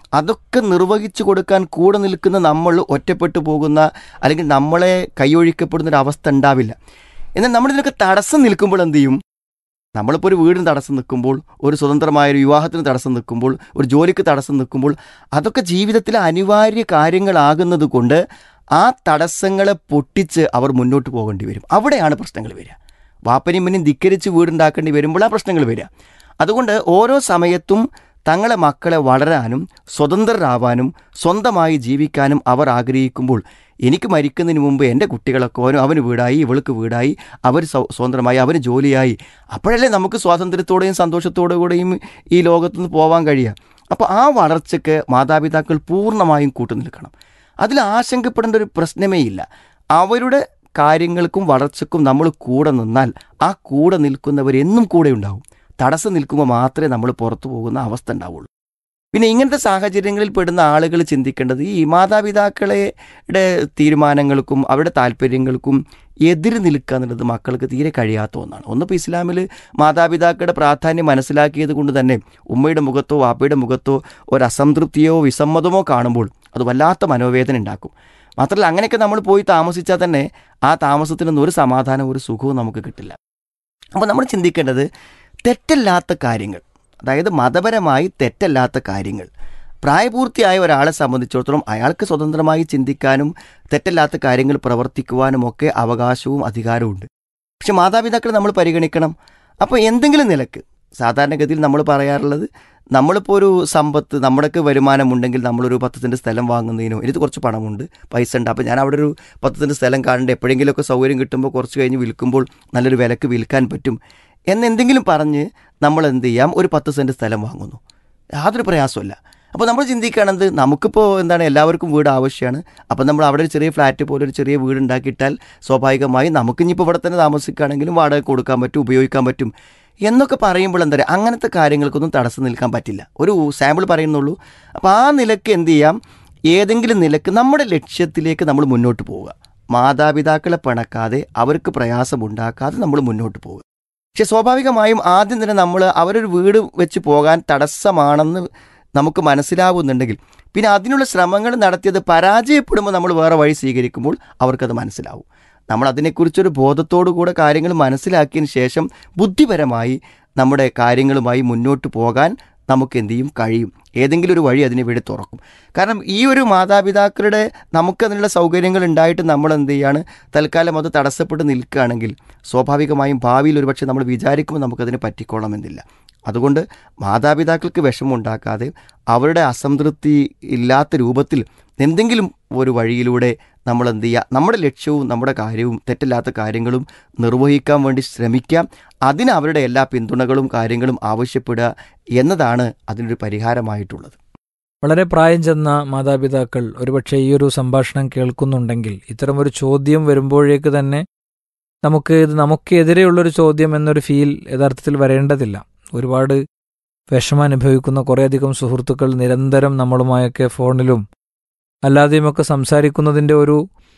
അതൊക്കെ നിർവഹിച്ചു കൊടുക്കാൻ കൂടെ നിൽക്കുന്ന നമ്മൾ ഒറ്റപ്പെട്ടു പോകുന്ന അല്ലെങ്കിൽ നമ്മളെ കൈയൊഴിക്കപ്പെടുന്ന ഒരു അവസ്ഥ ഉണ്ടാവില്ല എന്നാൽ നമ്മൾ ഇതിനൊക്കെ തടസ്സം നിൽക്കുമ്പോൾ എന്ത് ചെയ്യും നമ്മളിപ്പോൾ ഒരു വീടിന് തടസ്സം നിൽക്കുമ്പോൾ ഒരു സ്വതന്ത്രമായ ഒരു വിവാഹത്തിന് തടസ്സം നിൽക്കുമ്പോൾ ഒരു ജോലിക്ക് തടസ്സം നിൽക്കുമ്പോൾ അതൊക്കെ ജീവിതത്തിലെ അനിവാര്യ കാര്യങ്ങളാകുന്നത് കൊണ്ട് ആ തടസ്സങ്ങളെ പൊട്ടിച്ച് അവർ മുന്നോട്ട് പോകേണ്ടി വരും അവിടെയാണ് പ്രശ്നങ്ങൾ വരിക വാപ്പനെയും മുന്നും ധിക്കരിച്ച് വീടുണ്ടാക്കേണ്ടി വരുമ്പോൾ ആ പ്രശ്നങ്ങൾ വരിക അതുകൊണ്ട് ഓരോ സമയത്തും തങ്ങളെ മക്കളെ വളരാനും സ്വതന്ത്രരാവാനും സ്വന്തമായി ജീവിക്കാനും അവർ ആഗ്രഹിക്കുമ്പോൾ എനിക്ക് മരിക്കുന്നതിന് മുമ്പ് എൻ്റെ കുട്ടികളൊക്കെ അവനും അവന് വീടായി ഇവൾക്ക് വീടായി അവർ സ്വ- സ്വതന്ത്രമായി അവന് ജോലിയായി അപ്പോഴല്ലേ നമുക്ക് സ്വാതന്ത്ര്യത്തോടെയും സന്തോഷത്തോടു കൂടെയും ഈ ലോകത്തുനിന്ന് പോകാൻ കഴിയുക അപ്പോൾ ആ വളർച്ചയ്ക്ക് മാതാപിതാക്കൾ പൂർണ്ണമായും കൂട്ടുനിൽക്കണം അതിൽ ആശങ്കപ്പെടേണ്ട ഒരു പ്രശ്നമേ ഇല്ല അവരുടെ കാര്യങ്ങൾക്കും വളർച്ചയ്ക്കും നമ്മൾ കൂടെ നിന്നാൽ ആ കൂടെ നിൽക്കുന്നവർ എന്നും കൂടെ ഉണ്ടാവും തടസ്സം നിൽക്കുമ്പോൾ മാത്രമേ നമ്മൾ പുറത്തു പോകുന്ന അവസ്ഥ ഉണ്ടാവുള്ളൂ പിന്നെ ഇങ്ങനത്തെ സാഹചര്യങ്ങളിൽ പെടുന്ന ആളുകൾ ചിന്തിക്കേണ്ടത് ഈ മാതാപിതാക്കളുടെ തീരുമാനങ്ങൾക്കും അവരുടെ താല്പര്യങ്ങൾക്കും എതിര് നിൽക്കുക എന്നുള്ളത് മക്കൾക്ക് തീരെ കഴിയാത്ത ഒന്നാണ് ഒന്നിപ്പോൾ ഇസ്ലാമിൽ മാതാപിതാക്കളുടെ പ്രാധാന്യം മനസ്സിലാക്കിയത് കൊണ്ട് തന്നെ ഉമ്മയുടെ മുഖത്തോ വാപ്പയുടെ മുഖത്തോ ഒരു അസംതൃപ്തിയോ വിസമ്മതമോ കാണുമ്പോൾ അത് വല്ലാത്ത മനോവേദന ഉണ്ടാക്കും മാത്രമല്ല അങ്ങനെയൊക്കെ നമ്മൾ പോയി താമസിച്ചാൽ തന്നെ ആ താമസത്തിനൊന്നും ഒരു സമാധാനവും ഒരു സുഖവും നമുക്ക് കിട്ടില്ല അപ്പോൾ നമ്മൾ ചിന്തിക്കേണ്ടത് തെറ്റല്ലാത്ത കാര്യങ്ങൾ അതായത് മതപരമായി തെറ്റല്ലാത്ത കാര്യങ്ങൾ പ്രായപൂർത്തിയായ ഒരാളെ സംബന്ധിച്ചിടത്തോളം അയാൾക്ക് സ്വതന്ത്രമായി ചിന്തിക്കാനും തെറ്റല്ലാത്ത കാര്യങ്ങൾ പ്രവർത്തിക്കുവാനും ഒക്കെ അവകാശവും അധികാരവും ഉണ്ട് പക്ഷെ മാതാപിതാക്കളെ നമ്മൾ പരിഗണിക്കണം അപ്പോൾ എന്തെങ്കിലും നിലക്ക് സാധാരണഗതിയിൽ നമ്മൾ പറയാറുള്ളത് നമ്മളിപ്പോൾ ഒരു സമ്പത്ത് നമ്മുടെയൊക്കെ വരുമാനമുണ്ടെങ്കിൽ നമ്മളൊരു പത്ത് സെൻറ്റ് സ്ഥലം വാങ്ങുന്നതിനോ എനിക്ക് കുറച്ച് പണമുണ്ട് പൈസ ഉണ്ട് അപ്പോൾ ഞാൻ അവിടെ ഒരു പത്ത് സെൻറ്റ് സ്ഥലം കാണേണ്ട എപ്പോഴെങ്കിലുമൊക്കെ സൗകര്യം കിട്ടുമ്പോൾ കുറച്ച് കഴിഞ്ഞ് വിൽക്കുമ്പോൾ നല്ലൊരു വിലക്ക് വിൽക്കാൻ പറ്റും എന്നെന്തെങ്കിലും പറഞ്ഞ് നമ്മൾ എന്ത് ചെയ്യാം ഒരു പത്ത് സെൻറ്റ് സ്ഥലം വാങ്ങുന്നു യാതൊരു പ്രയാസമല്ല അപ്പോൾ നമ്മൾ ചിന്തിക്കുകയാണെന്ത് നമുക്കിപ്പോൾ എന്താണ് എല്ലാവർക്കും വീട് ആവശ്യമാണ് അപ്പോൾ നമ്മൾ അവിടെ ഒരു ചെറിയ ഫ്ലാറ്റ് പോലെ ഒരു ചെറിയ വീട് ഉണ്ടാക്കിയിട്ടാൽ സ്വാഭാവികമായി നമുക്കിനിപ്പോൾ ഇവിടെ തന്നെ താമസിക്കുകയാണെങ്കിലും വാടക കൊടുക്കാൻ പറ്റും ഉപയോഗിക്കാൻ പറ്റും എന്നൊക്കെ പറയുമ്പോൾ എന്താ പറയുക അങ്ങനത്തെ കാര്യങ്ങൾക്കൊന്നും തടസ്സം നിൽക്കാൻ പറ്റില്ല ഒരു സാമ്പിൾ പറയുന്നുള്ളൂ അപ്പോൾ ആ നിലക്ക് എന്ത് ചെയ്യാം ഏതെങ്കിലും നിലക്ക് നമ്മുടെ ലക്ഷ്യത്തിലേക്ക് നമ്മൾ മുന്നോട്ട് പോവുക മാതാപിതാക്കളെ പിണക്കാതെ അവർക്ക് പ്രയാസമുണ്ടാക്കാതെ നമ്മൾ മുന്നോട്ട് പോവുക പക്ഷെ സ്വാഭാവികമായും ആദ്യം തന്നെ നമ്മൾ അവരൊരു വീട് വെച്ച് പോകാൻ തടസ്സമാണെന്ന് നമുക്ക് മനസ്സിലാവുന്നുണ്ടെങ്കിൽ പിന്നെ അതിനുള്ള ശ്രമങ്ങൾ നടത്തിയത് പരാജയപ്പെടുമ്പോൾ നമ്മൾ വേറെ വഴി സ്വീകരിക്കുമ്പോൾ അവർക്കത് മനസ്സിലാവും നമ്മൾ അതിനെക്കുറിച്ചൊരു ബോധത്തോടു കൂടെ കാര്യങ്ങൾ മനസ്സിലാക്കിയതിന് ശേഷം ബുദ്ധിപരമായി നമ്മുടെ കാര്യങ്ങളുമായി മുന്നോട്ട് പോകാൻ നമുക്ക് എന്ത് ചെയ്യും കഴിയും ഏതെങ്കിലും ഒരു വഴി അതിന് വേണ്ടി തുറക്കും കാരണം ഈ ഒരു മാതാപിതാക്കളുടെ നമുക്ക് അതിനുള്ള സൗകര്യങ്ങൾ ഉണ്ടായിട്ട് നമ്മൾ എന്ത് ചെയ്യാണ് തൽക്കാലം അത് തടസ്സപ്പെട്ട് നിൽക്കുകയാണെങ്കിൽ സ്വാഭാവികമായും ഭാവിയിൽ ഒരുപക്ഷെ നമ്മൾ വിചാരിക്കുമ്പോൾ നമുക്കതിന് പറ്റിക്കൊള്ളണമെന്നില്ല അതുകൊണ്ട് മാതാപിതാക്കൾക്ക് വിഷമമുണ്ടാക്കാതെ അവരുടെ അസംതൃപ്തി ഇല്ലാത്ത രൂപത്തിൽ എന്തെങ്കിലും ഒരു വഴിയിലൂടെ നമ്മൾ എന്ത് ചെയ്യുക നമ്മുടെ ലക്ഷ്യവും നമ്മുടെ കാര്യവും തെറ്റില്ലാത്ത കാര്യങ്ങളും നിർവഹിക്കാൻ വേണ്ടി ശ്രമിക്കാം അതിന് അവരുടെ എല്ലാ പിന്തുണകളും കാര്യങ്ങളും ആവശ്യപ്പെടുക എന്നതാണ് അതിനൊരു പരിഹാരമായിട്ടുള്ളത് വളരെ പ്രായം ചെന്ന മാതാപിതാക്കൾ ഒരുപക്ഷെ ഈ ഒരു സംഭാഷണം കേൾക്കുന്നുണ്ടെങ്കിൽ ഇത്തരമൊരു ചോദ്യം വരുമ്പോഴേക്ക് തന്നെ നമുക്ക് ഇത് നമുക്കെതിരെയുള്ളൊരു ചോദ്യം എന്നൊരു ഫീൽ യഥാർത്ഥത്തിൽ വരേണ്ടതില്ല ഒരുപാട് വിഷമം അനുഭവിക്കുന്ന കുറേയധികം സുഹൃത്തുക്കൾ നിരന്തരം നമ്മളുമായൊക്കെ ഫോണിലും അല്ലാതെയുമൊക്കെ സംസാരിക്കുന്നതിൻ്റെ ഒരു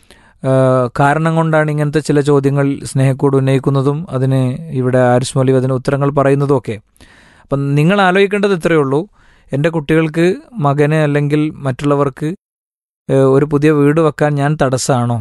ആ, കാരണം കൊണ്ടാണ് ഇങ്ങനത്തെ ചില ചോദ്യങ്ങൾ സ്നേഹക്കൂട് ഉന്നയിക്കുന്നതും അതിന് ഇവിടെ ആരിസ് മൗലിക് അതിന് ഉത്തരങ്ങൾ പറയുന്നതും ഒക്കെ അപ്പം നിങ്ങൾ ആലോചിക്കേണ്ടത് ഇത്രയേ ഉള്ളൂ എൻ്റെ കുട്ടികൾക്ക് മകന് അല്ലെങ്കിൽ മറ്റുള്ളവർക്ക് ഏഹ്, ഒരു പുതിയ വീട് വെക്കാൻ ഞാൻ തടസ്സമാണോ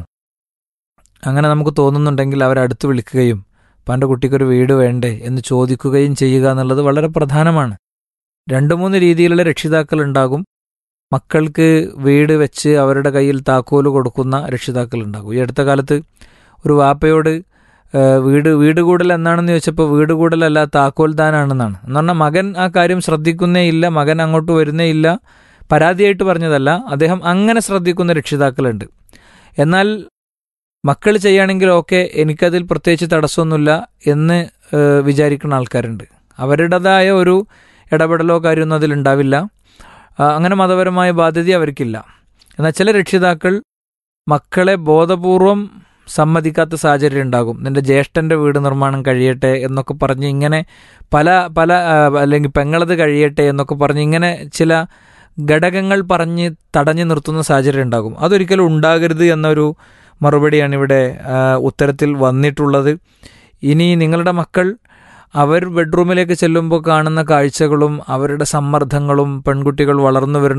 അങ്ങനെ നമുക്ക് തോന്നുന്നുണ്ടെങ്കിൽ അവരടുത്ത് വിളിക്കുകയും അപ്പം എൻ്റെ കുട്ടിക്കൊരു വീട് വേണ്ടേ എന്ന് ചോദിക്കുകയും ചെയ്യുക എന്നുള്ളത് വളരെ പ്രധാനമാണ് രണ്ട് മൂന്ന് രീതിയിലുള്ള രക്ഷിതാക്കൾ ഉണ്ടാകും മക്കൾക്ക് വീട് വെച്ച് അവരുടെ കയ്യിൽ താക്കോല് കൊടുക്കുന്ന രക്ഷിതാക്കൾ ഉണ്ടാകും ഈ അടുത്ത കാലത്ത് ഒരു വാപ്പയോട് ഏഹ്, വീട് വീട് കൂടൽ എന്നാണെന്ന് ചോദിച്ചപ്പോൾ വീട് കൂടലല്ല താക്കോൽ ദാനാണെന്നാണ് എന്ന് പറഞ്ഞാൽ മകൻ ആ കാര്യം ശ്രദ്ധിക്കുന്നേ ഇല്ല മകൻ അങ്ങോട്ട് വരുന്നേ ഇല്ല പരാതിയായിട്ട് പറഞ്ഞതല്ല അദ്ദേഹം അങ്ങനെ ശ്രദ്ധിക്കുന്ന രക്ഷിതാക്കളുണ്ട് എന്നാൽ മക്കൾ ചെയ്യുകയാണെങ്കിൽ ഓക്കെ എനിക്കതിൽ പ്രത്യേകിച്ച് തടസ്സമൊന്നുമില്ല എന്ന് ഏഹ്, വിചാരിക്കുന്ന ആൾക്കാരുണ്ട് അവരുടേതായ ഒരു ഇടപെടലോ കാര്യമൊന്നും അതിലുണ്ടാവില്ല ആ, അങ്ങനെ മതപരമായ ബാധ്യത അവർക്കില്ല എന്നാൽ ചില രക്ഷിതാക്കൾ മക്കളെ ബോധപൂർവം സമ്മതിക്കാത്ത സാഹചര്യം ഉണ്ടാകും നിന്റെ ജ്യേഷ്ഠൻ്റെ വീട് നിർമ്മാണം കഴിയട്ടെ എന്നൊക്കെ പറഞ്ഞ് ഇങ്ങനെ പല പല ആ, അല്ലെങ്കിൽ പെങ്ങളത് കഴിയട്ടെ എന്നൊക്കെ പറഞ്ഞ് ഇങ്ങനെ ചില ഘടകങ്ങൾ പറഞ്ഞ് തടഞ്ഞു നിർത്തുന്ന സാഹചര്യം ഉണ്ടാകും അതൊരിക്കലും ഉണ്ടാകരുത് എന്നൊരു മറുപടിയാണ് ഇവിടെ ആ, ഉത്തരത്തിൽ വന്നിട്ടുള്ളത് ഇനി നിങ്ങളുടെ മക്കൾ അവർ ബെഡ്റൂമിലേക്ക് ചെല്ലുമ്പോൾ കാണുന്ന കാഴ്ചകളും അവരുടെ സമ്മർദ്ദങ്ങളും പെൺകുട്ടികൾ വളർന്നു വരുന്ന